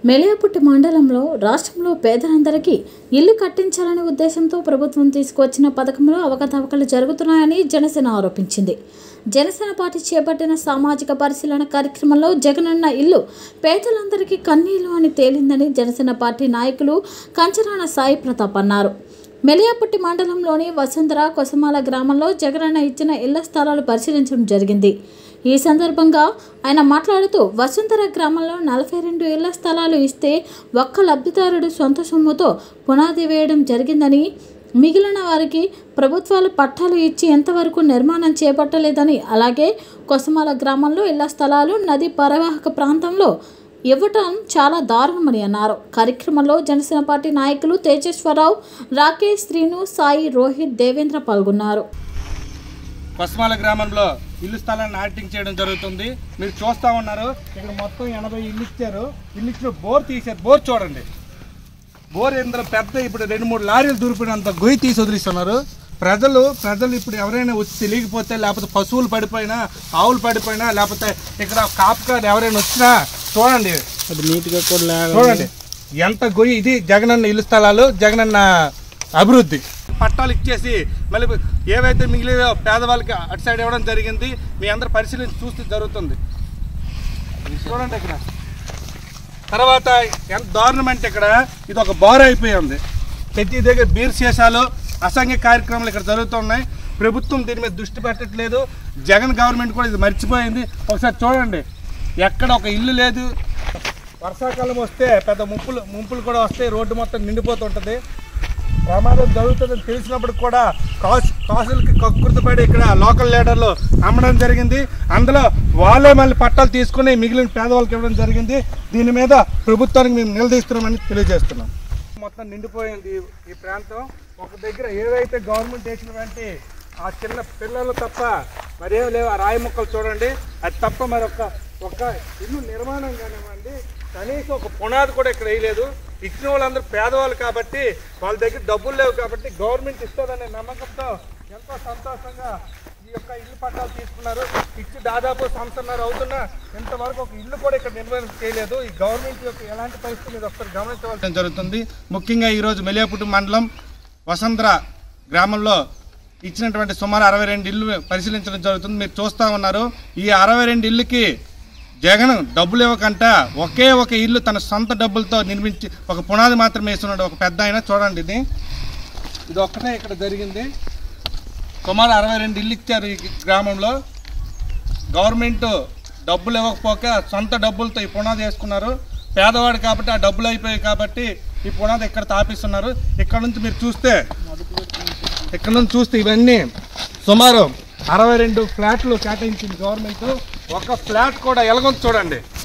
మెలియాపుట్టి మండలంలో రాష్ట్రంలో పేదలందరికీ ఇల్లు కట్టించాలనే ఉద్దేశంతో ప్రభుత్వం తీసుకువచ్చిన పథకంలో అవకతవకలు జరుగుతున్నాయని జనసేన ఆరోపించింది జనసేన పార్టీ చేపట్టిన సామాజిక పరిశీలన కార్యక్రమంలో జగనన్న ఇల్లు పేదలందరికీ కన్నీళ్లు అని తేలిందని జనసేన పార్టీ నాయకులు కంచరాన సాయి ప్రతాప్ అన్నారు మెలియాపుట్టి మండలంలోని వసుంధర కొసమాల గ్రామంలో జగనన్న ఇచ్చిన ఇళ్ల స్థలాలు పరిశీలించడం జరిగింది ఈ సందర్భంగా ఆయన మాట్లాడుతూ వసుంధర గ్రామంలో నలభై రెండు ఇళ్ల స్థలాలు ఇస్తే ఒక్క లబ్ధిదారుడు సొంత సొమ్ముతో పునాది వేయడం జరిగిందని మిగిలిన వారికి ప్రభుత్వాలు పట్టాలు ఇచ్చి ఎంతవరకు నిర్మాణం చేపట్టలేదని అలాగే కొసమాల గ్రామంలో ఇళ్ల స్థలాలు నది పరివాహక ప్రాంతంలో ఇవ్వటం చాలా దారుణమని అన్నారు కార్యక్రమంలో జనసేన పార్టీ నాయకులు తేజేశ్వరరావు రాకేష్ శ్రీను సాయి రోహిత్ దేవేంద్ర పాల్గొన్నారు కొస్మాల గ్రామంలో ఇల్లు స్థలాన్ని ఆర్టింగ్ చేయడం జరుగుతుంది మీరు చూస్తా ఉన్నారు ఇక్కడ మొత్తం ఎనభై ఇల్లు ఇచ్చారు ఇల్లు ఇచ్చిన బోర్ తీసారు బోర్ చూడండి బోర్ ఇందులో పెద్ద ఇప్పుడు రెండు మూడు లారీలు దూరిపోయినంత గొయ్యి తీసి వదిలిస్తున్నారు ప్రజలు ప్రజలు ఇప్పుడు ఎవరైనా వచ్చి తెలియకపోతే లేకపోతే పశువులు పడిపోయినా ఆవులు పడిపోయినా లేకపోతే ఇక్కడ కాపుకారు ఎవరైనా వచ్చినా చూడండి అది నీట్గా కూడా లేక చూడండి ఎంత గొయ్యి ఇది జగనన్న ఇల్లు స్థలాలు జగనన్న అభివృద్ధి పట్టాలు ఇచ్చేసి మళ్ళీ ఏవైతే మిగిలిన పేదవాళ్ళకి అటు సైడ్ ఇవ్వడం జరిగింది మీ అందరు పరిశీలించి చూస్తే జరుగుతుంది చూడండి ఇక్కడ తర్వాత ఎంత దారుణం అంటే ఇక్కడ ఇది ఒక బార్ అయిపోయింది ప్రతి దగ్గర బీర్ శేషాలు అసంఘ్య కార్యక్రమాలు ఇక్కడ జరుగుతున్నాయి ప్రభుత్వం దీని మీద దృష్టి పెట్టట్లేదు జగన్ గవర్నమెంట్ కూడా ఇది మర్చిపోయింది ఒకసారి చూడండి ఎక్కడ ఒక ఇల్లు లేదు వర్షాకాలం వస్తే పెద్ద ముంపులు ముంపులు కూడా వస్తాయి రోడ్డు మొత్తం నిండిపోతుంటుంది ప్రమాదం జరుగుతుందని తెలిసినప్పుడు కూడా కాసు కాసులకి కక్కుర్తిపడి ఇక్కడ లోకల్ లీడర్లు అమ్మడం జరిగింది అందులో వాళ్ళే మళ్ళీ పట్టాలు తీసుకుని మిగిలిన పేదవాళ్ళకి ఇవ్వడం జరిగింది దీని మీద ప్రభుత్వానికి మేము నిలదీస్తున్నామని తెలియజేస్తున్నాం మొత్తం నిండిపోయింది ఈ- ఈ ప్రాంతం ఒక దగ్గర ఏవైతే గవర్నమెంట్ వేసినటువంటి ఆ చిన్న పిల్లలు తప్ప మరేం లేవు ఆ రాయి మొక్కలు చూడండి అది తప్ప మరి ఒక ఒక ఇల్లు నిర్మాణం కానివ్వండి కనీసం ఒక పునాది కూడా ఇక్కడ వేయలేదు ఇచ్చిన వాళ్ళందరూ పేదవాళ్ళు కాబట్టి వాళ్ళ దగ్గర డబ్బులు లేవు కాబట్టి గవర్నమెంట్ ఇస్తుందనే నమ్మకంతో ఎంతో సంతోషంగా ఈ యొక్క ఇల్లు పట్టాలు తీసుకున్నారు ఇచ్చి దాదాపు సంవత్సరంన్నర అవుతున్నా ఇంతవరకు ఒక ఇల్లు కూడా ఇక్కడ నిర్మాణం చేయలేదు ఈ గవర్నమెంట్ యొక్క ఎలాంటి పరిస్థితి మీద ఒకసారి గమనించవలసి జరుగుతుంది ముఖ్యంగా ఈరోజు మెలియాపుటి మండలం వసంద్ర గ్రామంలో ఇచ్చినటువంటి సుమారు అరవై రెండు ఇల్లు పరిశీలించడం జరుగుతుంది మీరు చూస్తూ ఉన్నారు ఈ అరవై రెండు ఇల్లుకి జగన్ డబ్బులు ఇవ్వకంట ఒకే ఒక ఇల్లు తన సొంత డబ్బులతో నిర్మించి ఒక పునాది మాత్రమే వేస్తున్నాడు ఒక పెద్ద ఆయన చూడండి ఇది ఇది ఒక్కటే ఇక్కడ జరిగింది సుమారు అరవై రెండు ఇల్లు ఇచ్చారు ఈ గ్రామంలో గవర్నమెంట్ డబ్బులు ఇవ్వకపోక సొంత డబ్బులతో ఈ పునాది వేసుకున్నారు పేదవాడు కాబట్టి ఆ డబ్బులు అయిపోయాయి కాబట్టి ఈ పునాది ఇక్కడ తాపిస్తున్నారు ఇక్కడ నుంచి మీరు చూస్తే ఇక్కడ నుంచి చూస్తే ఇవన్నీ సుమారు అరవై రెండు ఫ్లాట్లు కేటాయించింది గవర్నమెంట్ ఒక ఫ్లాట్ కూడా ఎలాగొంది చూడండి